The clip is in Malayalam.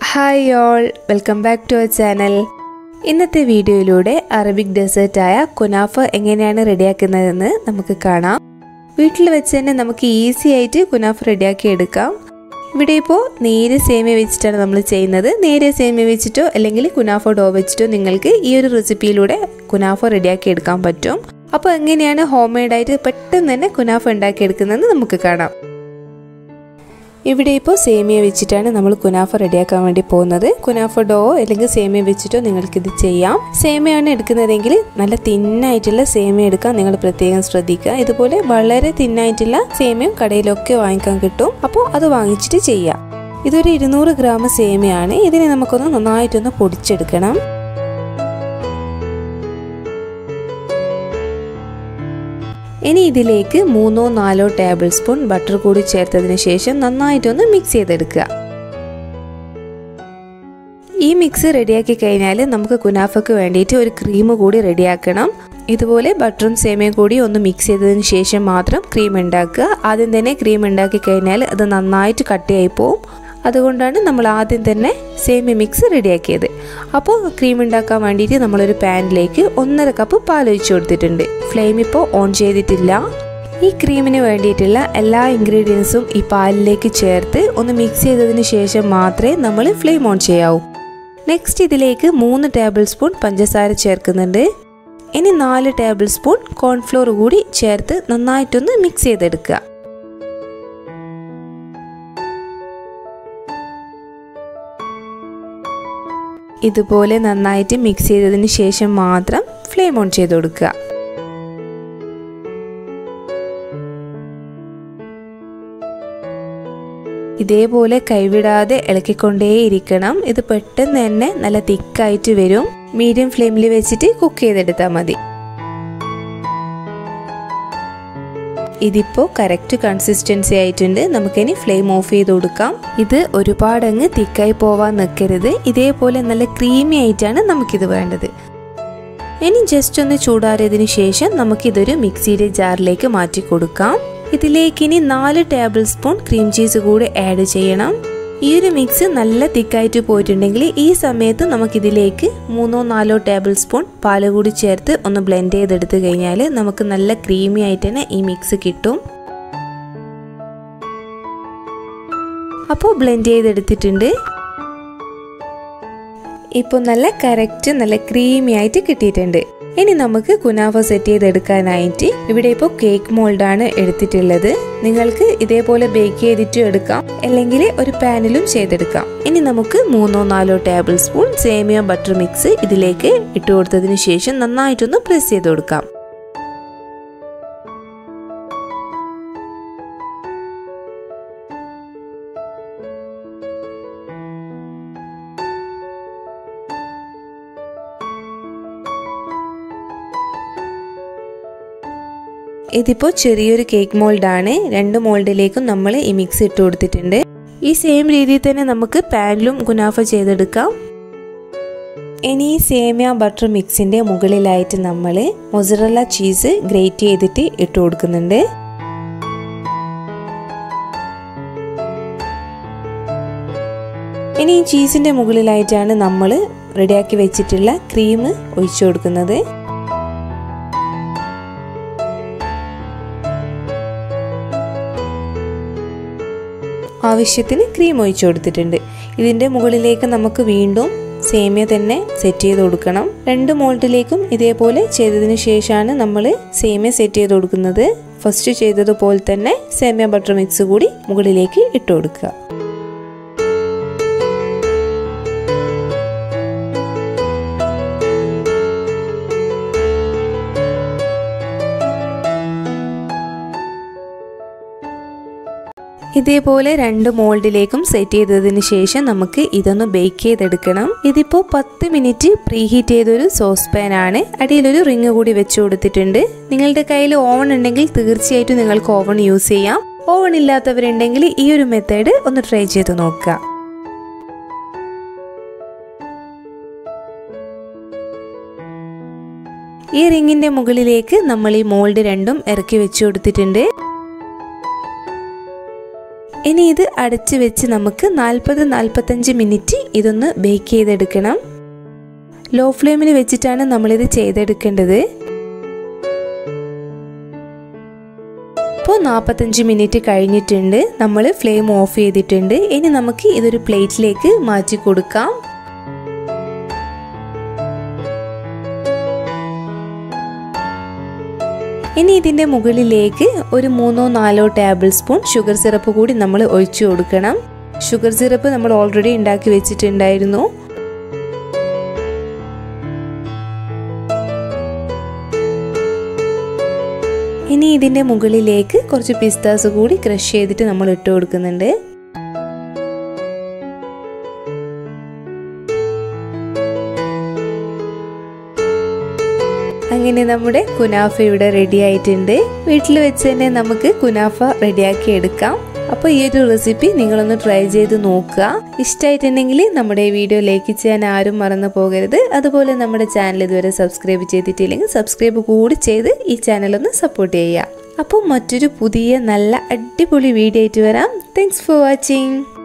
hi all welcome back to our channel ഇന്നത്തെ വീഡിയോയിലൂടെ അറബിക് ഡെസേർട്ടായ കുനാഫ എങ്ങനെയാണ് റെഡിയാക്കുന്നതെന്ന് നമുക്ക് കാണാം വീട്ടിൽ വെച്ച് തന്നെ നമുക്ക് ഈസി ആയിട്ട് കുനാഫ റെഡിയാക്കി എടുക്കാം ഇവിടെ ഇപ്പോൾ നേരെ സേമിയ വെച്ചിട്ടാണ് നമ്മൾ ചെയ്യുന്നത് നേരെ സേമിയ വെച്ചിട്ടോ അല്ലെങ്കിൽ കുനാഫ ഡോ വെച്ചിട്ടോ നിങ്ങൾക്ക് ഈ ഒരു റെസിപ്പിയിലൂടെ കുനാഫ റെഡിയാക്കി എടുക്കാൻ പറ്റും അപ്പോൾ എങ്ങനെയാണ് ഹോം മെയ്ഡായിട്ട് പെട്ടെന്ന് തന്നെ കുനാഫ ഉണ്ടാക്കിയെടുക്കുന്നതെന്ന് നമുക്ക് കാണാം ഇവിടെ ഇപ്പോൾ സേമിയ വെച്ചിട്ടാണ് നമ്മൾ കുനാഫ റെഡിയാക്കാൻ വേണ്ടി പോകുന്നത് കുനാഫ ഡോ അല്ലെങ്കിൽ സേമിയ വെച്ചിട്ടോ നിങ്ങൾക്കിത് ചെയ്യാം സേമിയാണ് എടുക്കുന്നതെങ്കിൽ നല്ല തിന്നായിട്ടുള്ള സേമിയ എടുക്കാൻ നിങ്ങൾ പ്രത്യേകം ശ്രദ്ധിക്കുക ഇതുപോലെ വളരെ തിന്നായിട്ടുള്ള സേമിയം കടയിലൊക്കെ വാങ്ങിക്കാൻ കിട്ടും അപ്പോൾ അത് വാങ്ങിച്ചിട്ട് ചെയ്യാം ഇതൊരു ഇരുന്നൂറ് ഗ്രാം സേമിയാണ് ഇതിനെ നമുക്കൊന്ന് നന്നായിട്ടൊന്ന് പൊടിച്ചെടുക്കണം ഇനി ഇതിലേക്ക് മൂന്നോ നാലോ ടേബിൾ സ്പൂൺ ബട്ടർ കൂടി ചേർത്തതിന് ശേഷം നന്നായിട്ടൊന്ന് മിക്സ് ചെയ്തെടുക്കുക ഈ മിക്സ് റെഡിയാക്കി കഴിഞ്ഞാൽ നമുക്ക് കുനാഫക്ക് വേണ്ടിയിട്ട് ഒരു ക്രീം കൂടി റെഡിയാക്കണം ഇതുപോലെ ബട്ടറും സേമിയയും കൂടി ഒന്ന് മിക്സ് ചെയ്തതിന് ശേഷം മാത്രം ക്രീം ഉണ്ടാക്കുക ആദ്യം തന്നെ ക്രീം ഉണ്ടാക്കി കഴിഞ്ഞാൽ അത് നന്നായിട്ട് കട്ടിയായി പോവും അതുകൊണ്ടാണ് നമ്മൾ ആദ്യം തന്നെ സേമിയ മിക്സ് റെഡിയാക്കിയത് അപ്പോൾ ക്രീം ഉണ്ടാക്കാൻ വേണ്ടിയിട്ട് നമ്മളൊരു പാനിലേക്ക് ഒന്നര കപ്പ് പാൽ ഒഴിച്ചു കൊടുത്തിട്ടുണ്ട് ഫ്ലെയിം ഇപ്പോൾ ഓൺ ചെയ്തിട്ടില്ല ഈ ക്രീമിന് വേണ്ടിയിട്ടുള്ള എല്ലാ ഇൻഗ്രീഡിയൻസും ഈ പാലിലേക്ക് ചേർത്ത് ഒന്ന് മിക്സ് ചെയ്തതിന് ശേഷം മാത്രമേ നമ്മൾ ഫ്ലെയിം ഓൺ ചെയ്യാവൂ നെക്സ്റ്റ് ഇതിലേക്ക് മൂന്ന് ടേബിൾ സ്പൂൺ പഞ്ചസാര ചേർക്കുന്നുണ്ട് ഇനി നാല് ടേബിൾ സ്പൂൺ കോൺഫ്ലോർ കൂടി ചേർത്ത് നന്നായിട്ടൊന്ന് മിക്സ് ചെയ്തെടുക്കുക ഇതുപോലെ നന്നായിട്ട് മിക്സ് ചെയ്തതിന് ശേഷം മാത്രം ഫ്ലെയിം ഓൺ ചെയ്ത് കൊടുക്കുക ഇതേപോലെ കൈവിടാതെ ഇളക്കിക്കൊണ്ടേയിരിക്കണം ഇത് പെട്ടെന്ന് തന്നെ നല്ല തിക്കായിട്ട് വരും മീഡിയം ഫ്ലെയിമിൽ വെച്ചിട്ട് കുക്ക് ചെയ്തെടുത്താൽ മതി ഇതിപ്പോൾ കറക്റ്റ് കൺസിസ്റ്റൻസി ആയിട്ടുണ്ട് നമുക്കിനി ഫ്ലെയിം ഓഫ് ചെയ്ത് കൊടുക്കാം ഇത് ഒരുപാടങ്ങ് തിക്കായി പോവാൻ നിൽക്കരുത് ഇതേപോലെ നല്ല ക്രീമി ആയിട്ടാണ് നമുക്കിത് വേണ്ടത് ഇനി ജസ്റ്റ് ഒന്ന് ചൂടാറിയതിന് ശേഷം നമുക്കിതൊരു മിക്സിയുടെ ജാറിലേക്ക് മാറ്റി കൊടുക്കാം ഇതിലേക്ക് ഇനി നാല് ടേബിൾ സ്പൂൺ ക്രീം ചീസ് കൂടി ആഡ് ചെയ്യണം ഈ ഒരു മിക്സ് നല്ല തിക്കായിട്ട് പോയിട്ടുണ്ടെങ്കിൽ ഈ സമയത്ത് നമുക്കിതിലേക്ക് മൂന്നോ നാലോ ടേബിൾ സ്പൂൺ പാല് കൂടി ചേർത്ത് ഒന്ന് ബ്ലെൻഡ് ചെയ്തെടുത്ത് കഴിഞ്ഞാൽ നമുക്ക് നല്ല ക്രീമി ആയിട്ട് തന്നെ ഈ മിക്സ് കിട്ടും അപ്പോൾ ബ്ലെൻഡ് ചെയ്തെടുത്തിട്ടുണ്ട് ഇപ്പോൾ നല്ല കറക്റ്റ് നല്ല ക്രീമി ആയിട്ട് കിട്ടിയിട്ടുണ്ട് ഇനി നമുക്ക് കുനാഫ സെറ്റ് ചെയ്തെടുക്കാനായിട്ട് ഇവിടെ ഇപ്പോൾ കേക്ക് മോൾഡാണ് എടുത്തിട്ടുള്ളത് നിങ്ങൾക്ക് ഇതേപോലെ ബേക്ക് ചെയ്തിട്ടും എടുക്കാം അല്ലെങ്കിൽ ഒരു പാനിലും ചെയ്തെടുക്കാം ഇനി നമുക്ക് മൂന്നോ നാലോ ടേബിൾ സ്പൂൺ സേമിയ ബട്ടർ മിക്സ് ഇതിലേക്ക് ഇട്ട് കൊടുത്തതിന് ശേഷം നന്നായിട്ടൊന്ന് പ്രസ് ചെയ്ത് കൊടുക്കാം ഇതിപ്പോൾ ചെറിയൊരു കേക്ക് മോൾഡാണ് രണ്ട് മോൾഡിലേക്കും നമ്മൾ ഈ മിക്സ് ഇട്ട് കൊടുത്തിട്ടുണ്ട് ഈ സെയിം രീതിയിൽ തന്നെ നമുക്ക് പാനിലും ഗുനാഫ ചെയ്തെടുക്കാം ഇനി ഈ സേമിയ ബട്ടർ മിക്സിൻ്റെ മുകളിലായിട്ട് നമ്മൾ മൊസറല്ല ചീസ് ഗ്രേറ്റ് ചെയ്തിട്ട് ഇട്ട് കൊടുക്കുന്നുണ്ട് ഇനി ഈ ചീസിൻ്റെ മുകളിലായിട്ടാണ് നമ്മൾ റെഡിയാക്കി വെച്ചിട്ടുള്ള ക്രീം ഒഴിച്ചു കൊടുക്കുന്നത് ആവശ്യത്തിന് ക്രീം ഒഴിച്ചു കൊടുത്തിട്ടുണ്ട് ഇതിൻ്റെ മുകളിലേക്ക് നമുക്ക് വീണ്ടും സേമിയ തന്നെ സെറ്റ് ചെയ്ത് കൊടുക്കണം രണ്ട് മോൾഡിലേക്കും ഇതേപോലെ ചെയ്തതിന് ശേഷമാണ് നമ്മൾ സേമിയ സെറ്റ് ചെയ്ത് കൊടുക്കുന്നത് ഫസ്റ്റ് ചെയ്തതുപോലെ തന്നെ സേമിയ ബട്ടർ മിക്സ് കൂടി മുകളിലേക്ക് ഇട്ട് കൊടുക്കുക ഇതേപോലെ രണ്ട് മോൾഡിലേക്കും സെറ്റ് ചെയ്തതിന് ശേഷം നമുക്ക് ഇതൊന്ന് ബേക്ക് ചെയ്തെടുക്കണം ഇതിപ്പോൾ പത്ത് മിനിറ്റ് പ്രീ ഹീറ്റ് ചെയ്തൊരു സോസ് പാൻ ആണ് അടിയിലൊരു റിങ് കൂടി വെച്ച് കൊടുത്തിട്ടുണ്ട് നിങ്ങളുടെ കയ്യിൽ ഓവൺ ഉണ്ടെങ്കിൽ തീർച്ചയായിട്ടും നിങ്ങൾക്ക് ഓവൺ യൂസ് ചെയ്യാം ഓവൺ ഇല്ലാത്തവരുണ്ടെങ്കിൽ ഈ ഒരു മെത്തേഡ് ഒന്ന് ട്രൈ ചെയ്ത് നോക്കുക ഈ റിങ്ങിന്റെ മുകളിലേക്ക് നമ്മൾ ഈ മോൾഡ് രണ്ടും ഇറക്കി വെച്ചു കൊടുത്തിട്ടുണ്ട് ഇനി ഇത് അടച്ചു വെച്ച് നമുക്ക് നാൽപ്പത് നാൽപ്പത്തഞ്ച് മിനിറ്റ് ഇതൊന്ന് ബേക്ക് ചെയ്തെടുക്കണം ലോ ഫ്ലെയിമിൽ വെച്ചിട്ടാണ് നമ്മളിത് ചെയ്തെടുക്കേണ്ടത് ഇപ്പോൾ നാൽപ്പത്തഞ്ച് മിനിറ്റ് കഴിഞ്ഞിട്ടുണ്ട് നമ്മൾ ഫ്ലെയിം ഓഫ് ചെയ്തിട്ടുണ്ട് ഇനി നമുക്ക് ഇതൊരു പ്ലേറ്റിലേക്ക് മാറ്റി കൊടുക്കാം ഇനി ഇതിൻ്റെ മുകളിലേക്ക് ഒരു മൂന്നോ നാലോ ടേബിൾ സ്പൂൺ ഷുഗർ സിറപ്പ് കൂടി നമ്മൾ ഒഴിച്ചു കൊടുക്കണം ഷുഗർ സിറപ്പ് നമ്മൾ ഓൾറെഡി ഉണ്ടാക്കി വെച്ചിട്ടുണ്ടായിരുന്നു ഇനി ഇതിൻ്റെ മുകളിലേക്ക് കുറച്ച് പിസ്താസ് കൂടി ക്രഷ് ചെയ്തിട്ട് നമ്മൾ ഇട്ട് കൊടുക്കുന്നുണ്ട് അങ്ങനെ നമ്മുടെ കുനാഫ ഇവിടെ റെഡി ആയിട്ടുണ്ട് വീട്ടിൽ വെച്ച് തന്നെ നമുക്ക് കുനാഫ റെഡിയാക്കി എടുക്കാം അപ്പോൾ ഈ ഒരു റെസിപ്പി നിങ്ങളൊന്ന് ട്രൈ ചെയ്ത് നോക്കുക ഇഷ്ടമായിട്ടുണ്ടെങ്കിൽ നമ്മുടെ ഈ വീഡിയോ ലൈക്ക് ചെയ്യാൻ ആരും മറന്നു പോകരുത് അതുപോലെ നമ്മുടെ ചാനൽ ഇതുവരെ സബ്സ്ക്രൈബ് ചെയ്തിട്ടില്ലെങ്കിൽ സബ്സ്ക്രൈബ് കൂടി ചെയ്ത് ഈ ചാനലൊന്ന് സപ്പോർട്ട് ചെയ്യുക അപ്പോൾ മറ്റൊരു പുതിയ നല്ല അടിപൊളി വീഡിയോ ആയിട്ട് വരാം താങ്ക്സ് ഫോർ വാച്ചിങ്